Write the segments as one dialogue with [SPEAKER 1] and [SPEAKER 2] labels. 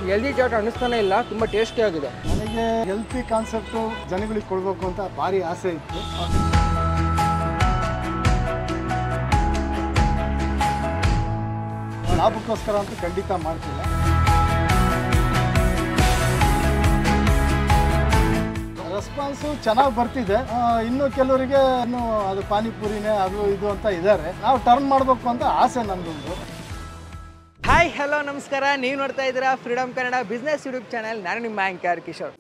[SPEAKER 1] Healthy chat ಅನ್ನಿಸ್ತಾನೆ ಇಲ್ಲ ತುಂಬ tasty ಆಗಿದೆ
[SPEAKER 2] ನನಗೆ ಹೆಲ್ತಿ ಕಾನ್ಸೆಪ್ಟು ಜನಗಳಿಗೆ ಕೊಡಬೇಕು ಅಂತ ಭಾರಿ ಆಸೆ ಇತ್ತು ಲಾಭಕ್ಕೋಸ್ಕರ ಅಂತೂ ಖಂಡಿತ ಮಾಡ್ತಿಲ್ಲ ರೆಸ್ಪಾನ್ಸು ಚೆನ್ನಾಗಿ ಬರ್ತಿದೆ ಆ, ಇನ್ನು ಕೆಲವರಿಗೆ ಇನ್ನು ಅದು ಪಾನಿಪುರಿನೇ ಅದು ಇದು ಅಂತ ಇದ್ದಾರೆ ನಾವು ಟರ್ನ್ ಮಾಡಬೇಕು ಅಂತ ಆಸೆ ನಂದೊಂದು
[SPEAKER 1] ಹಾಯ್ ಹಲೋ ನಮಸ್ಕಾರ ನೀವು ನೋಡ್ತಾ ಇದ್ದೀರಾ Freedom Kannada business YouTube channel ನಾನು ನಿಮ್ಮ ಆಂಕರ್ ಕಿಶೋರ್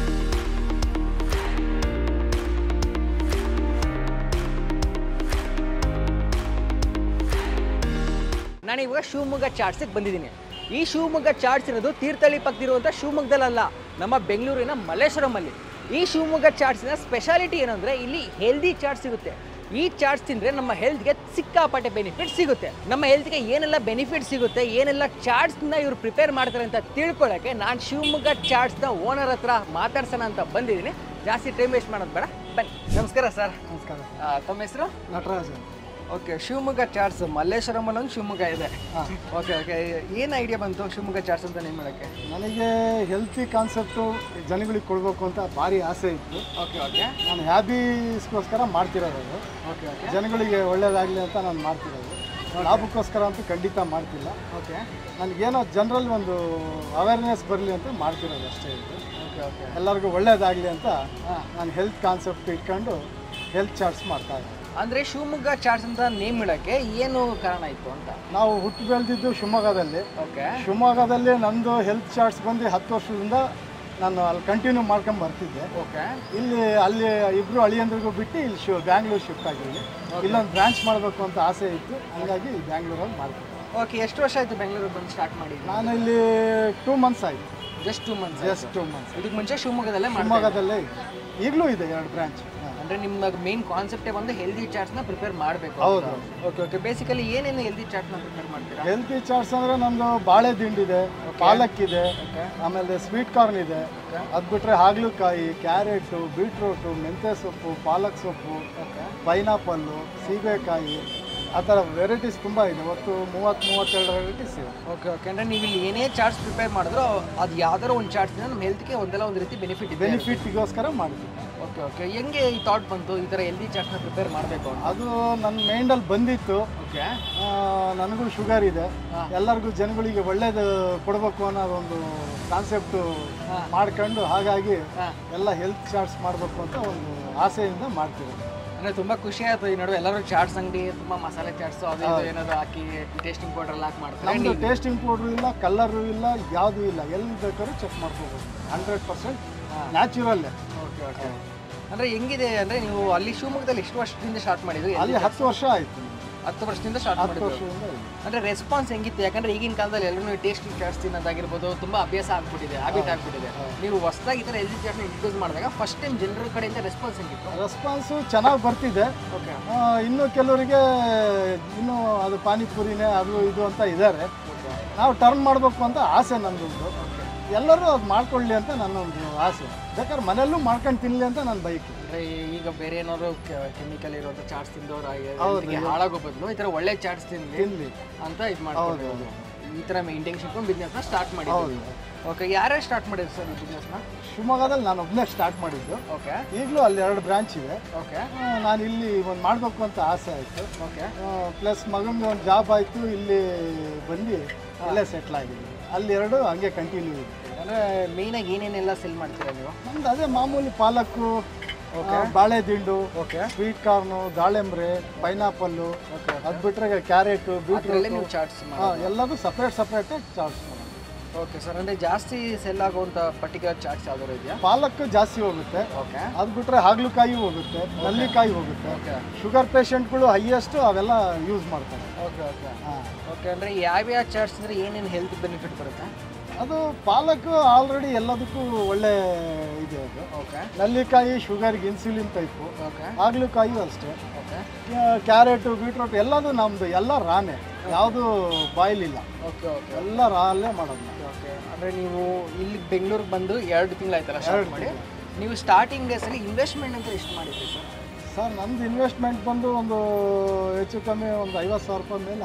[SPEAKER 1] ನಾನು ಇವಾಗ ಶಿವಮೊಗ್ಗ ಚಾಟ್ಸಿಗೆ ಬಂದಿದ್ದೀನಿ ಈ ಶಿವಮೊಗ್ಗ ಚಾಟ್ಸ್ ಇರೋದು ತೀರ್ಥಹಳ್ಳಿ ಪಕ್ಕದಿರುವಂಥ ಶಿವಮೊಗ್ಗದಲ್ಲ ನಮ್ಮ ಬೆಂಗಳೂರಿನ ಮಲ್ಲೇಶ್ವರಮಲ್ಲಿ ಈ ಶಿವಮೊಗ್ಗ ಚಾಟ್ಸಿನ ಸ್ಪೆಷಾಲಿಟಿ ಏನಂದರೆ ಇಲ್ಲಿ ಹೆಲ್ದಿ ಚಾಟ್ ಸಿಗುತ್ತೆ ಈ ಚಾಟ್ಸ್ ತಿಂದರೆ ನಮ್ಮ ಹೆಲ್ತ್ಗೆ ಸಿಕ್ಕಾಪಟ್ಟೆ ಬೆನಿಫಿಟ್ ಸಿಗುತ್ತೆ ನಮ್ಮ ಹೆಲ್ತ್ಗೆ ಏನೆಲ್ಲ ಬೆನಿಫಿಟ್ ಸಿಗುತ್ತೆ ಏನೆಲ್ಲ ಚಾಟ್ಸ್ನ ಇವ್ರು ಪ್ರಿಪೇರ್ ಮಾಡ್ತಾರೆ ಅಂತ ತಿಳ್ಕೊಳ್ಳೋಕ್ಕೆ ನಾನು ಶಿವಮೊಗ್ಗ ಚಾಟ್ಸ್ನ ಓನರ್ ಹತ್ರ ಮಾತಾಡ್ಸೋಣ ಅಂತ ಬಂದಿದ್ದೀನಿ ಜಾಸ್ತಿ ಟೈಮ್ ವೇಸ್ಟ್ ಮಾಡೋದು ಬೇಡ ಬನ್ನಿ ನಮಸ್ಕಾರ ಸರ್
[SPEAKER 2] ನಮಸ್ಕಾರ
[SPEAKER 1] ತಮ್ಮ ಹೆಸರು
[SPEAKER 2] ನಟರಾಜ್
[SPEAKER 1] ಓಕೆ ಶಿವಮೊಗ್ಗ ಚಾಟ್ಸ್ ಮಲ್ಲೇಶ್ವರಂ ಒಂದು ಶಿವಮೊಗ್ಗ ಇದೆ
[SPEAKER 2] ಹಾಂ
[SPEAKER 1] ಓಕೆ ಓಕೆ ಏನು ಐಡಿಯಾ ಬಂತು ಶಿವಮೊಗ್ಗ ಚಾಟ್ಸ್ ಅಂತ ನೇಮ್ ಮಾಡೋಕ್ಕೆ
[SPEAKER 2] ನನಗೆ ಹೆಲ್ತಿ ಕಾನ್ಸೆಪ್ಟು ಜನಗಳಿಗೆ ಕೊಡಬೇಕು ಅಂತ ಭಾರಿ ಆಸೆ ಇತ್ತು
[SPEAKER 1] ಓಕೆ ಓಕೆ
[SPEAKER 2] ನಾನು ಹ್ಯಾಬೀಸ್ಗೋಸ್ಕರ ಮಾಡ್ತಿರೋದು ಅದು
[SPEAKER 1] ಓಕೆ ಓಕೆ
[SPEAKER 2] ಜನಗಳಿಗೆ ಒಳ್ಳೇದಾಗಲಿ ಅಂತ ನಾನು ಮಾಡ್ತಿರೋದು ಲಾಭಕ್ಕೋಸ್ಕರ ಅಂತೂ ಖಂಡಿತ ಮಾಡ್ತಿಲ್ಲ
[SPEAKER 1] ಓಕೆ
[SPEAKER 2] ನನಗೇನೋ ಜನರಲ್ ಒಂದು ಅವೇರ್ನೆಸ್ ಬರಲಿ ಅಂತ ಮಾಡ್ತಿರೋದು ಅಷ್ಟೇ ಇದು
[SPEAKER 1] ಓಕೆ ಓಕೆ
[SPEAKER 2] ಎಲ್ಲರಿಗೂ ಒಳ್ಳೇದಾಗಲಿ ಅಂತ
[SPEAKER 1] ಹಾಂ
[SPEAKER 2] ನಾನು ಹೆಲ್ತ್ ಕಾನ್ಸೆಪ್ಟ್ ಇಟ್ಕೊಂಡು ಹೆಲ್ತ್ ಚಾರ್ಟ್ಸ್ ಮಾಡ್ತಾ ಇದ್ದೀನಿ
[SPEAKER 1] ಅಂದರೆ ಶಿವಮೊಗ್ಗ ಚಾಟ್ಸ್ ಅಂತ ನೇಮ್ ಇಡೋಕ್ಕೆ ಏನು ಕಾರಣ ಇತ್ತು ಅಂತ
[SPEAKER 2] ನಾವು ಹುಟ್ಟು ಬೆಳೆದಿದ್ದು ಶಿವಮೊಗ್ಗದಲ್ಲಿ
[SPEAKER 1] ಓಕೆ
[SPEAKER 2] ಶಿವಮೊಗ್ಗದಲ್ಲಿ ನಂದು ಹೆಲ್ತ್ ಚಾರ್ಟ್ಸ್ ಬಂದು ಹತ್ತು ವರ್ಷದಿಂದ ನಾನು ಅಲ್ಲಿ ಕಂಟಿನ್ಯೂ ಮಾಡ್ಕೊಂಡು ಬರ್ತಿದ್ದೆ
[SPEAKER 1] ಓಕೆ
[SPEAKER 2] ಇಲ್ಲಿ ಅಲ್ಲಿ ಇಬ್ರು ಅಳಿಯಂದ್ರಿಗೂ ಬಿಟ್ಟು ಇಲ್ಲಿ ಶಿವ ಬ್ಯಾಂಗ್ಳೂರ್ ಶಿಫ್ಟ್ ಆಗಿದ್ವಿ ಇಲ್ಲೊಂದು ಬ್ರಾಂಚ್ ಮಾಡಬೇಕು ಅಂತ ಆಸೆ ಇತ್ತು ಹಂಗಾಗಿ ಬ್ಯಾಂಗ್ಳೂರಲ್ಲಿ ಮಾಡ್ತಿದ್ದೆ
[SPEAKER 1] ಓಕೆ ಎಷ್ಟು ವರ್ಷ ಆಯಿತು ಬೆಂಗಳೂರಿಗೆ ಬಂದು ಸ್ಟಾರ್ಟ್ ಮಾಡಿ
[SPEAKER 2] ನಾನು ಇಲ್ಲಿ ಟೂ ಮಂತ್ಸ್ ಆಯಿತು
[SPEAKER 1] just two months
[SPEAKER 2] just two months
[SPEAKER 1] ಇದಕ್ಕೆ ಮುಂಚೆ ಶಿವಮೊಗ್ಗದಲ್ಲೇ ಮಾಡಿ
[SPEAKER 2] ಶಿವಮೊಗ್ಗದಲ್ಲೇ ಇದೆ ಈಗಲೂ ಇದೆ ಎರಡು ಬ್ರಾಂಚ್
[SPEAKER 1] ಅಂದರೆ ನಿಮ್ಮ ಮೇನ್ ಕಾನ್ಸೆಪ್ಟೇ ಬಂದು ಹೆಲ್ದಿ ಚಾಟ್ಸ್ನ ಪ್ರಿಪೇರ್ ಮಾಡಬೇಕು
[SPEAKER 2] ಹೌದು
[SPEAKER 1] ಓಕೆ ಓಕೆ ಬೇಸಿಕಲಿ ಏನೇನು ಹೆಲ್ದಿ ಚಾಟ್ನ ಪ್ರಿಪೇರ್ ಮಾಡ್ತೀರಾ
[SPEAKER 2] ಹೆಲ್ತಿ ಚಾಟ್ಸ್ ಅಂದರೆ ನಮ್ಮದು ಬಾಳೆ ದಿಂಡಿದೆ ಪಾಲಕ್ ಇದೆ ಆಮೇಲೆ ಸ್ವೀಟ್ ಕಾರ್ನ್ ಇದೆ ಅದು ಬಿಟ್ಟರೆ ಹಾಗಲಕಾಯಿ ಕ್ಯಾರೆಟು ಬೀಟ್ರೂಟು ಮೆಂತ್ಯ ಸೊಪ್ಪು ಪಾಲಕ್ ಸೊಪ್ಪು ಪೈನಾಪಲ್ಲು ಸೀಬೆಕಾಯಿ ಆ ಥರ ವೆರೈಟೀಸ್ ತುಂಬ ಇದೆ ಒಟ್ಟು ಮೂವತ್ತು ಮೂವತ್ತೆರಡು ವೆರೈಟೀಸ್ ಇದೆ
[SPEAKER 1] ಓಕೆ ಓಕೆ ಅಂದರೆ ನೀವು ಇಲ್ಲಿ ಏನೇ ಚಾರ್ಟ್ಸ್ ಪ್ರಿಪೇರ್ ಮಾಡಿದ್ರು ಅದು ಯಾವ್ದಾರ ಒಂದು ಚಾರ್ಟ್ಸ್ನ ನಮ್ಮ ಹೆಲ್ತ್ಗೆ ಒಂದಲ್ಲ ಒಂದು ರೀತಿ ಬೆನಿಫಿಟ್ ಇದೆ
[SPEAKER 2] ಬೆನಿಫಿಟ್ಗೋಸ್ಕರ ಮಾಡ್ತೀವಿ
[SPEAKER 1] ಓಕೆ ಓಕೆ ಹೆಂಗೆ ಈ ಥಾಟ್ ಬಂತು ಈ ಥರ ಹೆಲ್ದಿ ಚಾರ್ಟ್ಸ್ನ ಪ್ರಿಪೇರ್ ಮಾಡಬೇಕು ಅಂತ
[SPEAKER 2] ಅದು ನನ್ನ ಮೈಂಡಲ್ಲಿ ಬಂದಿತ್ತು
[SPEAKER 1] ಓಕೆ
[SPEAKER 2] ಆ, ನನಗೂ ಶುಗರ್ ಇದೆ ಎಲ್ಲರಿಗೂ ಜನಗಳಿಗೆ ಒಳ್ಳೇದು ಕೊಡಬೇಕು ಅನ್ನೋದೊಂದು ಕಾನ್ಸೆಪ್ಟು ಮಾಡ್ಕೊಂಡು ಹಾಗಾಗಿ ಎಲ್ಲ ಹೆಲ್ತ್ ಚಾರ್ಟ್ಸ್ ಮಾಡಬೇಕು ಅಂತ ಒಂದು ಆಸೆಯಿಂದ ಮಾಡ್ತೀವಿ
[SPEAKER 1] ಅಂದರೆ ತುಂಬ ಖುಷಿ ಆಯ್ತು ಈ ನಡುವೆ ಎಲ್ಲರೂ ಚಾಟ್ಸ್ ಅಂಗಡಿ ತುಂಬ ಮಸಾಲೆ ಚಾಟ್ಸ್ ಅದು ಇದು ಏನಾದ್ರು ಹಾಕಿ ಟೇಸ್ಟಿಂಗ್ ಪೌಡರ್ ಎಲ್ಲ ಹಾಕಿ ಮಾಡ್ತಾರೆ
[SPEAKER 2] ನಮ್ಮದು ಟೇಸ್ಟಿಂಗ್ ಪೌಡ್ರು ಇಲ್ಲ ಕಲರು ಇಲ್ಲ ಯಾವುದೂ ಇಲ್ಲ ಎಲ್ಲಿ ಬೇಕಾದ್ರೂ ಚೆಕ್ ಮಾಡ್ಕೋಬೋದು ಹಂಡ್ರೆಡ್ ಪರ್ಸೆಂಟ್ ನ್ಯಾಚುರಲ್ಲೇ
[SPEAKER 1] ಓಕೆ ಓಕೆ ಅಂದರೆ ಹೆಂಗಿದೆ ಅಂದರೆ ನೀವು ಅಲ್ಲಿ ಶಿವಮೊಗ್ಗದಲ್ಲಿ ಎಷ್ಟು ವರ್ಷದಿಂದ ಸ್ಟಾರ್ಟ್ ಮಾಡಿದ್ರಿ
[SPEAKER 2] ಅಲ್ಲಿ ಹತ್ತು ವರ್ಷ ಆಯಿತು
[SPEAKER 1] ಹತ್ತು ವರ್ಷದಿಂದ ಸ್ಟಾರ್ಟ್
[SPEAKER 2] ಹತ್ತು
[SPEAKER 1] ಮಾಡಿದ್ರು
[SPEAKER 2] ವರ್ಷದಿಂದ ಇದೆ.
[SPEAKER 1] ಅಂದರೆ ರೆಸ್ಪಾನ್ಸ್ ಹೆಂಗಿತ್ತು ಯಾಕಂದ್ರೆ ಈಗಿನ ಕಾಲದಲ್ಲಿ ಎಲ್ಲರೂ ಟೇಸ್ಟಿ ಚಾಟ್ಸ್ ತಿನ್ನೋದಾಗಿರ್ಬೋದು ತುಂಬ ಅಭ್ಯಾಸ ಆಗ್ಬಿಟ್ಟಿದೆ ಹ್ಯಾಬಿಟ್ ಆಗ್ಬಿಟ್ಟಿದೆ ನೀವು ಹೊಸದಾಗಿ ಈ ಥರ ಹೆಲ್ದಿ ಚಾಟ್ನ ಇಂಟ್ರೂಸ್ ಮಾಡಿದಾಗ ಫಸ್ಟ್ ಟೈಮ್ ಜನರ ಕಡೆಯಿಂದ ರೆಸ್ಪಾನ್ಸ್ ಹೆಂಗಿತ್ತು
[SPEAKER 2] ರೆಸ್ಪಾನ್ಸು ಚೆನ್ನಾಗಿ ಬರ್ತಿದೆ
[SPEAKER 1] ಓಕೆ
[SPEAKER 2] ಆ, ಇನ್ನು ಕೆಲವರಿಗೆ ಇನ್ನೂ ಅದು ಪಾನಿಪುರಿನೇ ಅದು ಇದು ಅಂತ ಇದ್ದಾರೆ ನಾವು ಟರ್ನ್ ಮಾಡಬೇಕು ಅಂತ ಆಸೆ ನನ್ನದೊಂದು ಎಲ್ಲರೂ ಅದು ಮಾಡ್ಕೊಳ್ಳಿ ಅಂತ ನನ್ನೊಂದು ಆಸೆ ಬೇಕಾದ್ರೆ ಮನೆಯಲ್ಲೂ ಮಾಡ್ಕೊಂಡು ತಿನ್ನಲಿ ಅಂತ ನನ್ನ ಬೈಕ್
[SPEAKER 1] ಅಂದರೆ ಈಗ ಬೇರೆ ಏನಾದ್ರು ಕೆಮಿಕಲ್ ಇರುವಂಥ ಚಾಟ್ಸ್ ತಿಂದವ್ರು
[SPEAKER 2] ಹೌದು.
[SPEAKER 1] ಹಾಳಾಗೋ ಬದಲು ಈ ಥರ ಒಳ್ಳೆ ಚಾಟ್ಸ್ ತಿನ್ನಲಿ
[SPEAKER 2] ತಿನ್ನಲಿ
[SPEAKER 1] ಅಂತ ಇದು ಮಾಡ್ಕೊಂಡು ಈ ಥರ ಇಂಟೆನ್ಷನ್ ಬಿಸ್ನೆಸ್ನ ಸ್ಟಾರ್ಟ್ ಮಾಡಿದ್ವಿ ಓಕೆ ಯಾರ್ಯಾರು ಸ್ಟಾರ್ಟ್ ಮಾಡಿದ್ರು ಸರ್ ಈ ಬಿಸ್ನೆಸ್ನ
[SPEAKER 2] ಶಿವಮೊಗ್ಗದಲ್ಲಿ ನಾನು ಒಬ್ಬನೇ ಸ್ಟಾರ್ಟ್ ಮಾಡಿದ್ದು
[SPEAKER 1] ಓಕೆ
[SPEAKER 2] ಈಗಲೂ ಅಲ್ಲಿ ಎರಡು ಬ್ರಾಂಚ್ ಇದೆ
[SPEAKER 1] ಓಕೆ
[SPEAKER 2] ಆ, ನಾನು ಇಲ್ಲಿ ಒಂದು ಮಾಡಬೇಕು ಅಂತ ಆಸೆ ಆಯಿತು
[SPEAKER 1] ಓಕೆ
[SPEAKER 2] ಪ್ಲಸ್ ಮಗನಿಗೆ ಒಂದು ಜಾಬ್ ಆಯಿತು ಇಲ್ಲಿ ಬಂದು ಅಲ್ಲೇ ಸೆಟ್ಲ್ ಆಗಿದ್ದೀನಿ ಅಲ್ಲಿ ಎರಡು ಹಂಗೆ ಕಂಟಿನ್ಯೂ ಇದೆ
[SPEAKER 1] ಅಂದರೆ ಮೇಯ್ನಾಗಿ ಏನೇನೆಲ್ಲ ಸೆಲ್ ಮಾಡ್ತೀರಾ ನೀವು
[SPEAKER 2] ನಮ್ದು ಅದೇ ಮಾಮೂಲಿ ಪಾಲಕ್ಕು ಆ, ಬಾಳೆ ದಿಂಡು
[SPEAKER 1] ಓಕೆ
[SPEAKER 2] ಸ್ವೀಟ್ ಕಾರ್ನು ದಾಳಿಂಬ್ರೆ ಪೈನಾಪಲ್ಲು ಅದು ಬಿಟ್ಟರೆ ಕ್ಯಾರೆಟು
[SPEAKER 1] ಅದರಲ್ಲೇ
[SPEAKER 2] ಬೀಟ್ರೂಟು
[SPEAKER 1] ನೀವು ಚಾಟ್ಸ್
[SPEAKER 2] ಎಲ್ಲದೂ ಸಪ್ರೇಟ್ ಸಪ್ರೇಟಾಗಿ ಚಾರ್ಜ್
[SPEAKER 1] ಓಕೆ ಸರ್ ಅಂದರೆ ಜಾಸ್ತಿ ಸೆಲ್ ಆಗುವಂಥ ಪರ್ಟಿಕ್ಯುಲರ್ ಚಾಟ್ಸ್ ಯಾವ್ದಾರು ಇದೆಯಾ
[SPEAKER 2] ಪಾಲಕ್ಕು ಜಾಸ್ತಿ ಹೋಗುತ್ತೆ
[SPEAKER 1] ಓಕೆ
[SPEAKER 2] ಅದು ಬಿಟ್ಟರೆ ಹಾಗಲಕಾಯಿ ಹೋಗುತ್ತೆ ನಲ್ಲಿಕಾಯಿ ಹೋಗುತ್ತೆ
[SPEAKER 1] ಓಕೆ
[SPEAKER 2] ಶುಗರ್ ಪೇಷಂಟ್ಗಳು ಹೈಯೆಸ್ಟು ಅವೆಲ್ಲ ಯೂಸ್ ಮಾಡ್ತಾರೆ
[SPEAKER 1] ಓಕೆ ಓಕೆ
[SPEAKER 2] ಹಾಂ
[SPEAKER 1] ಓಕೆ ಅಂದರೆ ಯಾವ್ಯಾವ ಚಾಟ್ಸ್ ಅಂದರೆ ಏನೇನು ಹೆಲ್ತ್ ಬೆನಿಫಿಟ್ ಬರುತ್ತೆ
[SPEAKER 2] ಅದು ಪಾಲಕ್ ಆಲ್ರೆಡಿ ಎಲ್ಲದಕ್ಕೂ ಒಳ್ಳೆ ಇದೆ ಅದು
[SPEAKER 1] ಓಕೆ
[SPEAKER 2] ನಲ್ಲಿಕಾಯಿ ಶುಗರ್ಗೆ ಇನ್ಸುಲಿನ್ ಟೈಪು
[SPEAKER 1] ಓಕೆ
[SPEAKER 2] ಹಾಗಲಕಾಯಿ ಅಷ್ಟೇ
[SPEAKER 1] ಓಕೆ
[SPEAKER 2] ಕ್ಯಾರೆಟು ಬೀಟ್ರೂಟ್ ಎಲ್ಲದು ನಮ್ಮದು ಎಲ್ಲ ರಾನೆ ಯಾವುದು ಬಾಯ್ಲ್ ಇಲ್ಲ
[SPEAKER 1] ಓಕೆ ಓಕೆ
[SPEAKER 2] ಎಲ್ಲ ರಾಲ್ಲೇ ಮಾಡೋದು ನಾವು.
[SPEAKER 1] ಓಕೆ ಅಂದರೆ ನೀವು ಇಲ್ಲಿ ಬೆಂಗಳೂರಿಗೆ ಬಂದು ಎರಡು ತಿಂಗಳಾಯ್ತಲ್ಲ ಸ್ಟಾರ್ಟ್
[SPEAKER 2] ಎರಡು
[SPEAKER 1] ಮಾಡಿ ನೀವು ಸ್ಟಾರ್ಟಿಂಗ್ ಡೇಸಲ್ಲಿ ಇನ್ವೆಸ್ಟ್ಮೆಂಟ್ ಅಂತ ಎಷ್ಟು ಮಾಡಿದ್ರಿ ಸರ್
[SPEAKER 2] ಸರ್ ನಮ್ದು ಇನ್ವೆಸ್ಟ್ಮೆಂಟ್ ಬಂದು ಒಂದು ಹೆಚ್ಚು ಕಮ್ಮಿ ಒಂದು ಐವತ್ತು ಸಾವಿರ ರೂಪಾಯಿ ಮೇಲೆ ಆಗುತ್ತೆ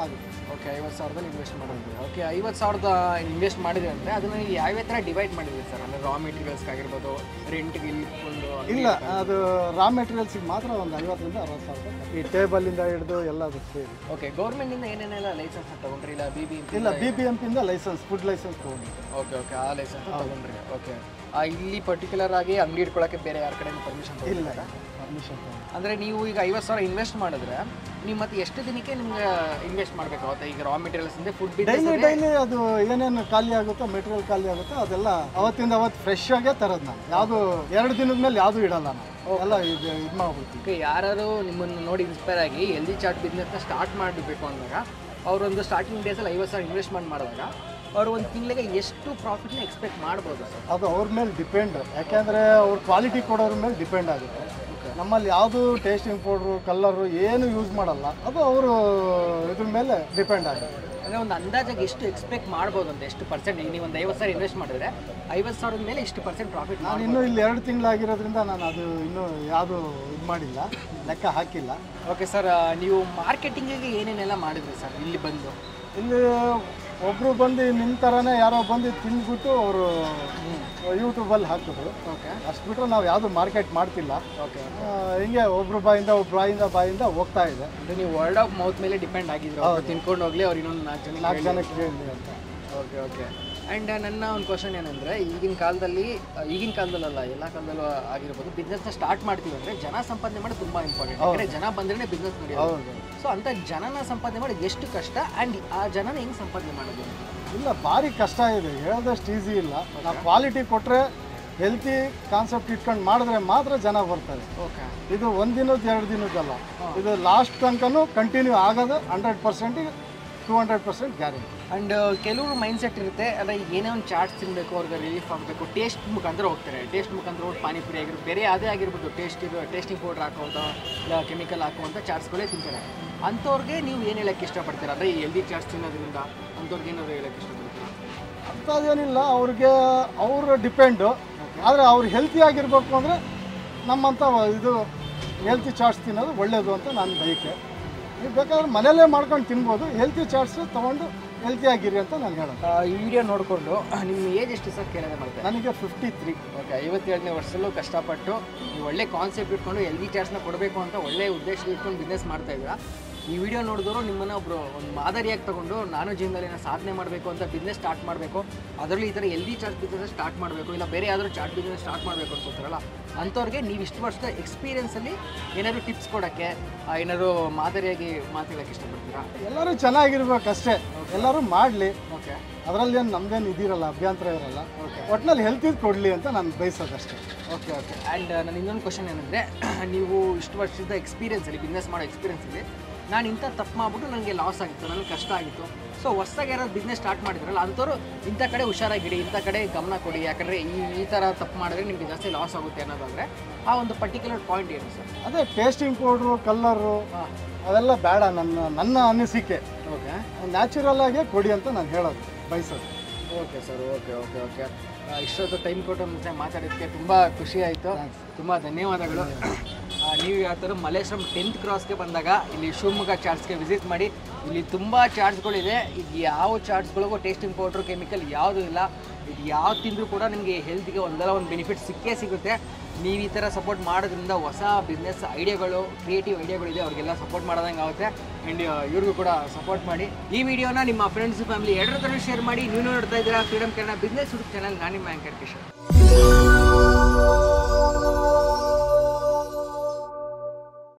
[SPEAKER 1] ಓಕೆ ಐವತ್ತು ಸಾವಿರದಲ್ಲಿ ಇನ್ವೆಸ್ಟ್ ಮಾಡೋದು ಓಕೆ ಐವತ್ತು ಸಾವಿರದ ಇನ್ವೆಸ್ಟ್ ಮಾಡಿದ್ರೆ ಅಂದರೆ ಅದನ್ನು ನೀವು ಯಾವ್ಯಾವ ಥರ ಡಿವೈಡ್ ಮಾಡಿದ್ರಿ ಸರ್ ಅಂದರೆ ರಾ ಮೆಟೀರಿಯಲ್ಸ್ ಆಗಿರ್ಬೋದು ರೆಂಟ್ಗೆ ಇಟ್ಕೊಂಡು
[SPEAKER 2] ಇಲ್ಲ ಅದು ರಾ ಮೆಟೀರಿಯಲ್ಸಿಗೆ ಮಾತ್ರ ಒಂದು ಐವತ್ತರಿಂದ ಅರವತ್ತು ಸಾವಿರ ರೂಪಾಯಿ. ಈ ಟೇಬಲಿಂದ ಹಿಡಿದು ಎಲ್ಲದಕ್ಕೆ ಸೇರಿ
[SPEAKER 1] ಓಕೆ ಗೌರ್ಮೆಂಟಿಂದ ಏನೇನೆಲ್ಲ ಲೈಸೆನ್ಸ್ ತಗೊಂಡ್ರಿ ಇಲ್ಲ ಬಿ ಬಿ
[SPEAKER 2] ಇಲ್ಲ ಬಿ ಬಿ ಎಂ ಪಿಂದ ಲೈಸೆನ್ಸ್ ಫುಡ್ ಲೈಸೆನ್ಸ್ ತೊಗೊಂಡಿದ್ದೆ
[SPEAKER 1] ಓಕೆ ಓಕೆ ಆ ಲೈಸೆನ್ಸ್ ತಗೊಂಡ್ರಿ ಓಕೆ ಇಲ್ಲಿ ಪರ್ಟಿಕ್ಯುಲರ್ ಆಗಿ ಅಂಗಡಿ ಇಟ್ಕೊಳ್ಳೋಕೆ ಬೇರೆ ಯಾರ ಕಡೆ ಪರ್ಮಿಷನ್
[SPEAKER 2] ಇಲ್ಲ ಪರ್ಮಿಷನ್ ತೊಗೊಂಡು
[SPEAKER 1] ಅಂದರೆ ನೀವು ಈಗ ಐವತ್ತು ಸಾವಿರ ಇನ್ವೆಸ್ಟ್ ಮಾಡಿದ್ರೆ ನೀವು ಮತ್ತೆ ಎಷ್ಟು ದಿನಕ್ಕೆ ನಿಮ್ಗೆ ಇನ್ವೆಸ್ಟ್ ಮಾಡಬೇಕು ಅವತ್ತು ಈಗ ರಾ ಮೆಟೀರಿಯಲ್ಸ್ ಇಂದ ಫುಡ್
[SPEAKER 2] ಡೈಲಿ ಡೈಲಿ ಅದು ಏನೇನು ಖಾಲಿ ಆಗುತ್ತೋ ಮೆಟೀರಿಯಲ್ ಖಾಲಿ ಆಗುತ್ತೋ ಅದೆಲ್ಲ ಅವತ್ತಿಂದ ಅವತ್ತು ಫ್ರೆಶ್ ಆಗೇ ತರೋದು ನಾನು ಯಾವುದು ಎರಡು ದಿನದ ಮೇಲೆ ಯಾವುದು ಇಡಲ್ಲ ನಾನು ಎಲ್ಲ ಇದು ಇದು ಮಾಡ್ಬಿಡ್ತೀನಿ
[SPEAKER 1] ಓಕೆ ಯಾರು ನಿಮ್ಮನ್ನು ನೋಡಿ ಇನ್ಸ್ಪೈರ್ ಆಗಿ ಎಲ್ದಿ ಚಾಟ್ ಬಿಸ್ನೆಸ್ನ ಸ್ಟಾರ್ಟ್ ಮಾಡಬೇಕು ಅಂದಾಗ ಅವರೊಂದು ಸ್ಟಾರ್ಟಿಂಗ್ ಡೇಸಲ್ಲಿ ಐವತ್ತು ಸಾವಿರ ಇನ್ವೆಸ್ಟ್ಮೆಂಟ್ ಮಾಡಿದಾಗ ಅವರು ಒಂದು ತಿಂಗಳಿಗೆ ಎಷ್ಟು ಪ್ರಾಫಿಟ್ನ ಎಕ್ಸ್ಪೆಕ್ಟ್ ಮಾಡ್ಬೋದು ಸರ್
[SPEAKER 2] ಅದು ಅವ್ರ ಮೇಲೆ ಡಿಪೆಂಡ್ ಯಾಕೆಂದರೆ ಅವ್ರ ಕ್ವಾಲಿಟಿ ಕೊಡೋರ ಮೇಲೆ ಡಿಪೆಂಡ್ ಆಗುತ್ತೆ ನಮ್ಮಲ್ಲಿ ಯಾವುದು ಟೇಸ್ಟಿಂಗ್ ಪೌಡ್ರು ಕಲ್ಲರು ಏನು ಯೂಸ್ ಮಾಡಲ್ಲ ಅದು ಅವರು ಇದ್ರ ಮೇಲೆ ಡಿಪೆಂಡ್ ಆಗುತ್ತೆ
[SPEAKER 1] ಅಂದರೆ ಒಂದು ಅಂದಾಜಾಗಿ ಎಷ್ಟು ಎಕ್ಸ್ಪೆಕ್ಟ್ ಮಾಡ್ಬೋದು ಅಂತ ಎಷ್ಟು ಪರ್ಸೆಂಟ್ ಈಗ ನೀವು ಒಂದು ಐವತ್ತು ಸಾವಿರ ಇನ್ವೆಸ್ಟ್ ಮಾಡಿದ್ರೆ ಐವತ್ತು ಸಾವಿರದ ಮೇಲೆ ಇಷ್ಟು ಪರ್ಸೆಂಟ್ ಪ್ರಾಫಿಟ್
[SPEAKER 2] ನಾನು ಇನ್ನೂ ಇಲ್ಲಿ ಎರಡು ತಿಂಗಳಾಗಿರೋದ್ರಿಂದ ನಾನು ಅದು ಇನ್ನೂ ಯಾವುದು ಇದು ಮಾಡಿಲ್ಲ ಲೆಕ್ಕ ಹಾಕಿಲ್ಲ
[SPEAKER 1] ಓಕೆ ಸರ್ ನೀವು ಮಾರ್ಕೆಟಿಂಗಿಗೆ ಏನೇನೆಲ್ಲ ಮಾಡಿದ್ರಿ ಸರ್ ಇಲ್ಲಿ ಬಂದು
[SPEAKER 2] ಇಲ್ಲಿ ಒಬ್ಬರು ಬಂದು ನಿಮ್ಮ ಥರನೇ ಯಾರೋ ಬಂದು ತಿಂದ್ಬಿಟ್ಟು ಅವರು ಯೂಟ್ಯೂಬಲ್ಲಿ ಹಾಕಿದ್ರು
[SPEAKER 1] ಓಕೆ
[SPEAKER 2] ಅಷ್ಟು ಬಿಟ್ಟರೆ ನಾವು ಯಾವುದು ಮಾರ್ಕೆಟ್ ಮಾಡ್ತಿಲ್ಲ
[SPEAKER 1] ಓಕೆ
[SPEAKER 2] ಆ, ಹಿಂಗೆ ಒಬ್ರು ಬಾಯಿಂದ ಒಬ್ರು ಬಾಯಿಂದ ಬಾಯಿಂದ ಹೋಗ್ತಾ ಇದೆ
[SPEAKER 1] ಅಂದರೆ ನೀವು ವರ್ಡ್ ಆಫ್ ಮೌತ್ ಮೇಲೆ ಡಿಪೆಂಡ್ ಆಗಿದ್ರು ಅವ್ರು ತಿನ್ಕೊಂಡು ಹೋಗ್ಲಿ ಅವ್ರು ಇನ್ನೊಂದು ನಾಲ್ಕು ಜನ
[SPEAKER 2] ನಾಲ್ಕು ಜನಕ್ಕೆ ಹೇಳಿ ಅಂತ
[SPEAKER 1] ಓಕೆ ಓಕೆ ಆ್ಯಂಡ್ ನನ್ನ ಒಂದು ಕ್ವಶನ್ ಏನಂದರೆ ಈಗಿನ ಕಾಲದಲ್ಲಿ ಆ, ಈಗಿನ ಕಾಲದಲ್ಲ ಎಲ್ಲ ಕಾಲದಲ್ಲೂ ಆಗಿರ್ಬೋದು ಬಿಸ್ನೆಸ್ನ ಸ್ಟಾರ್ಟ್ ಮಾಡ್ತೀವಿ ಅಂದರೆ ಜನ ಸಂಪಾದನೆ ಮಾಡೋದು ತುಂಬ ಇಂಪಾರ್ಟೆಂಟ್ ಯಾಕಂದರೆ ಜನ ಬಂದ್ರೆ ಬಿಸ್ನೆಸ್ ನಡೆಯೋದು
[SPEAKER 2] ಹೌದು
[SPEAKER 1] ಸೊ ಅಂತ ಜನನ ಸಂಪಾದನೆ ಮಾಡೋದು ಎಷ್ಟು ಕಷ್ಟ ಆ್ಯಂಡ್ ಆ ಜನನ ಹೆಂಗೆ ಸಂಪಾದನೆ ಮಾಡೋದು
[SPEAKER 2] ಇಲ್ಲ ಭಾರಿ ಕಷ್ಟ ಇದೆ ಹೇಳೋದಷ್ಟು ಈಸಿ ಇಲ್ಲ ನಾವು ಕ್ವಾಲಿಟಿ ಕೊಟ್ಟರೆ ಹೆಲ್ತಿ ಕಾನ್ಸೆಪ್ಟ್ ಇಟ್ಕೊಂಡು ಮಾಡಿದ್ರೆ ಮಾತ್ರ ಜನ ಬರ್ತಾರೆ
[SPEAKER 1] ಓಕೆ
[SPEAKER 2] ಇದು ಒಂದು ದಿನದ ಎರಡು ದಿನದ್ದಲ್ಲ ಇದು ಲಾಸ್ಟ್ ತನಕನೂ ಕಂಟಿನ್ಯೂ ಆಗೋದು ಹಂಡ್ರೆಡ್ ಪರ್ಸೆಂಟಿಗೆ two hundred percent guarantee
[SPEAKER 1] and ಕೆಲವರು ಮೈಂಡ್ ಸೆಟ್ ಇರುತ್ತೆ ಅಂದರೆ ಏನೇ ಒಂದು ಚಾಟ್ಸ್ ತಿನ್ನಬೇಕು ಅವ್ರಿಗೆ ರಿಲೀಫ್ ಆಗಬೇಕು ಟೇಸ್ಟ್ ಮುಖಾಂತರ ಹೋಗ್ತಾರೆ ಟೇಸ್ಟ್ ಮುಖಾಂತರ ಹೋಗಿ ಪಾನಿಪುರಿ ಆಗಿರ್ಬೋದು ಬೇರೆ ಯಾವುದೇ ಆಗಿರ್ಬೋದು ಟೇಸ್ಟ್ ಇರೋ ಟೇಸ್ಟಿಂಗ್ ಪೌಡ್ರ್ ಹಾಕುವಂಥ ಇಲ್ಲ ಕೆಮಿಕಲ್ ಹಾಕುವಂಥ ಚಾಟ್ಸ್ಗಳೇ ತಿಂತಾರೆ ಅಂಥವ್ರಿಗೆ ನೀವು ಏನು ಹೇಳಕ್ಕೆ ಇಷ್ಟಪಡ್ತೀರಾ ಅಂದರೆ ಈ ಹೆಲ್ದಿ ಚಾಟ್ಸ್ ತಿನ್ನೋದ್ರಿಂದ ಅಂಥವ್ರಿಗೆ ಏನಾದ್ರು ಹೇಳಕ್ಕೆ ಇಷ್ಟಪಡ್ತೀರಾ
[SPEAKER 2] ಅಂಥದ್ದೇನಿಲ್ಲ ಅವ್ರಿಗೆ ಅವರು ಡಿಪೆಂಡು ಆದರೆ ಅವ್ರು ಹೆಲ್ತಿ ಆಗಿರಬೇಕು ಅಂದರೆ ನಮ್ಮಂಥ ಇದು ಹೆಲ್ತಿ ಚಾಟ್ಸ್ ತಿನ್ನೋದು ಒಳ್ಳೆಯದು ಅಂತ ನನ್ನ ಬಯಕೆ ನೀವು ಬೇಕಾದ್ರೆ ಮನೆಯಲ್ಲೇ ಮಾಡ್ಕೊಂಡು ತಿನ್ಬೋದು ಹೆಲ್ತಿ ಚಾಟ್ಸು ತೊಗೊಂಡು ಹೆಲ್ತಿ ಆಗಿರಿ ಅಂತ ನಾನು ಹೇಳೋದು
[SPEAKER 1] ಈ ವಿಡಿಯೋ ನೋಡಿಕೊಂಡು ನಿಮ್ಮ ಏಜ್ ಎಷ್ಟು ಸರ್ ಕೇಳೋದೇ ಮಾಡ್ತಾರೆ
[SPEAKER 2] ನನಗೆ ಫಿಫ್ಟಿ ತ್ರೀ
[SPEAKER 1] ಓಕೆ ಐವತ್ತೇಳನೇ ವರ್ಷದಲ್ಲೂ ಕಷ್ಟಪಟ್ಟು ನೀವು ಒಳ್ಳೆ ಕಾನ್ಸೆಪ್ಟ್ ಇಟ್ಕೊಂಡು ಎಲ್ ಜಿ ಚಾರ್ಜ್ನ ಕೊಡಬೇಕು ಅಂತ ಒಳ್ಳೆ ಉದ್ದೇಶ ಇಟ್ಕೊಂಡು ಬಿಸ್ನೆಸ್ ಮಾಡ್ತಾ ಇದ್ದೀರಾ ಈ ವಿಡಿಯೋ ನೋಡಿದವರು ನಿಮ್ಮನ್ನು ಒಬ್ಬರು ಒಂದು ಮಾದರಿಯಾಗಿ ತಗೊಂಡು ನಾನು ಜೀವನದಲ್ಲಿ ಏನೋ ಸಾಧನೆ ಮಾಡಬೇಕು ಅಂತ ಬಿಸ್ನೆಸ್ ಸ್ಟಾರ್ಟ್ ಮಾಡಬೇಕು ಅದರಲ್ಲೂ ಈ ಥರ L G charge business start ಮಾಡಬೇಕು ಇಲ್ಲ ಬೇರೆ ಯಾವ್ದಾದ್ರು ಚಾರ್ಟ್ ಬಿಸ್ನೆಸ್ ಸ್ಟಾರ್ಟ್ ಮಾಡಬೇಕು ಅನ್ಕೋತಾರಲ್ಲ ಅಂಥವ್ರಿಗೆ ನೀವು ಇಷ್ಟು ವರ್ಷದ ಎಕ್ಸ್ಪೀರಿಯನ್ಸಲ್ಲಿ ಏನಾದ್ರು ಟಿಪ್ಸ್ ಕೊಡೋಕ್ಕೆ ಆ, ಏನಾದ್ರು ಮಾದರಿಯಾಗಿ ಮಾತಾಡೋಕ್ಕೆ ಇಷ್ಟಪಡ್ತೀರಾ
[SPEAKER 2] ಎಲ್ಲರೂ ಚೆನ್ನಾಗಿರ್ಬೇಕಷ್ಟೇ ಎಲ್ಲರೂ ಮಾಡಲಿ
[SPEAKER 1] ಓಕೆ
[SPEAKER 2] ಅದರಲ್ಲಿ ಏನು ನಮ್ದೇನು ಇದಿರಲ್ಲ ಅಭ್ಯಂತರ ಇರಲ್ಲ
[SPEAKER 1] ಓಕೆ
[SPEAKER 2] ಒಟ್ಟಿನಲ್ಲಿ ಹೆಲ್ತಿ ಕೊಡಲಿ ಅಂತ ನಾನು ಬಯಸೋದಷ್ಟೇ
[SPEAKER 1] ಓಕೆ ಓಕೆ ಆ್ಯಂಡ್ ನನ್ನ ಇನ್ನೊಂದು ಕ್ವಶನ್ ಏನಂದರೆ ನೀವು ಇಷ್ಟು ವರ್ಷದ ಎಕ್ಸ್ಪೀರಿಯನ್ಸಲ್ಲಿ ಬಿಸ್ನೆಸ್ ಮಾಡೋ ಎಕ್ಸ್ಪೀರಿಯನ್ಸಲ್ಲಿ ನಾನು ಇಂಥ ತಪ್ಪು ಮಾಡ್ಬಿಟ್ಟು ನನಗೆ ಲಾಸ್ ಆಗಿತ್ತು ನನಗೆ ಕಷ್ಟ ಆಗಿತ್ತು ಸೊ ಹೊಸ್ದಾಗಿ ಯಾರಾದ್ರು ಬಿಸ್ನೆಸ್ ಸ್ಟಾರ್ಟ್ ಮಾಡಿದ್ರಲ್ಲ ಅಂಥವ್ರು ಇಂಥ ಕಡೆ ಹುಷಾರಾಗಿಡಿ ಇಂಥ ಕಡೆ ಗಮನ ಕೊಡಿ ಯಾಕಂದರೆ ಈ ಈ ಥರ ತಪ್ಪು ಮಾಡಿದ್ರೆ ನಿಮಗೆ ಜಾಸ್ತಿ ಲಾಸ್ ಆಗುತ್ತೆ ಅನ್ನೋದಾದರೆ ಆ ಒಂದು ಪರ್ಟಿಕ್ಯುಲರ್ ಪಾಯಿಂಟ್ ಏನು ಸರ್
[SPEAKER 2] ಅದೇ ಟೇಸ್ಟಿಂಗ್ ಪೌಡ್ರು ಕಲ್ಲರು
[SPEAKER 1] ಹಾಂ
[SPEAKER 2] ಅವೆಲ್ಲ ಬೇಡ ನನ್ನ ನನ್ನ ಅನಿಸಿಕೆ
[SPEAKER 1] ಓಕೆ
[SPEAKER 2] ನ್ಯಾಚುರಲ್ ಆಗೇ ಕೊಡಿ ಅಂತ ನಾನು ಹೇಳೋದು ಬಯಸೋದು
[SPEAKER 1] okay sir okay okay okay ಇಷ್ಟೊತ್ತು ಟೈಮ್ ಕೊಟ್ಟು ಮುಂಚೆ ಮಾತಾಡೋದಕ್ಕೆ ತುಂಬ ಖುಷಿ ಆಯಿತು ತುಂಬ ಧನ್ಯವಾದಗಳು ಆ, ನೀವು ಯಾವತ್ತಾರು ಮಲ್ಲೇಶ್ವರಂ ಟೆಂತ್ ಕ್ರಾಸ್ಗೆ ಬಂದಾಗ ಇಲ್ಲಿ ಶಿವಮೊಗ್ಗ ಚಾರ್ಟ್ಸ್ಗೆ ವಿಸಿಟ್ ಮಾಡಿ ಇಲ್ಲಿ ತುಂಬ ಚಾರ್ಟ್ಸ್ಗಳಿದೆ ಈಗ ಯಾವ ಚಾರ್ಟ್ಸ್ಗಳಿಗೂ ಟೇಸ್ಟಿಂಗ್ ಪೌಡ್ರು ಕೆಮಿಕಲ್ ಯಾವುದೂ ಇಲ್ಲ ಇದು ಯಾವ ತಿಂದರೂ ಕೂಡ ನಿಮಗೆ ಹೆಲ್ತ್ಗೆ ಒಂದಲ್ಲ ಒಂದು ಬೆನಿಫಿಟ್ ಸಿಕ್ಕೇ ಸಿಗುತ್ತೆ ನೀವು ಈ ಥರ ಸಪೋರ್ಟ್ ಮಾಡೋದ್ರಿಂದ ಹೊಸ ಬಿಸ್ನೆಸ್ ಐಡಿಯಾಗಳು ಕ್ರಿಯೇಟಿವ್ ಐಡಿಯಾಗಳಿದೆ ಅವ್ರಿಗೆಲ್ಲ ಸಪೋರ್ಟ್ ಮಾಡೋದಂಗೆ ಆಗುತ್ತೆ ಆ್ಯಂಡ್ ಇವ್ರಿಗೂ ಕೂಡ ಸಪೋರ್ಟ್ ಮಾಡಿ ಈ ವಿಡಿಯೋನ ನಿಮ್ಮ ಫ್ರೆಂಡ್ಸ್ ಫ್ಯಾಮಿಲಿ ಎರಡರ ಥರ ಶೇರ್ ಮಾಡಿ ನೀವು ನೋಡ್ತಾ ಇದ್ದೀರಾ Freedom Kannada business YouTube channel ನಾನು ನಿಮ್ಮ ಆ್ಯಂಕರ್ ಕಿಶೋರ್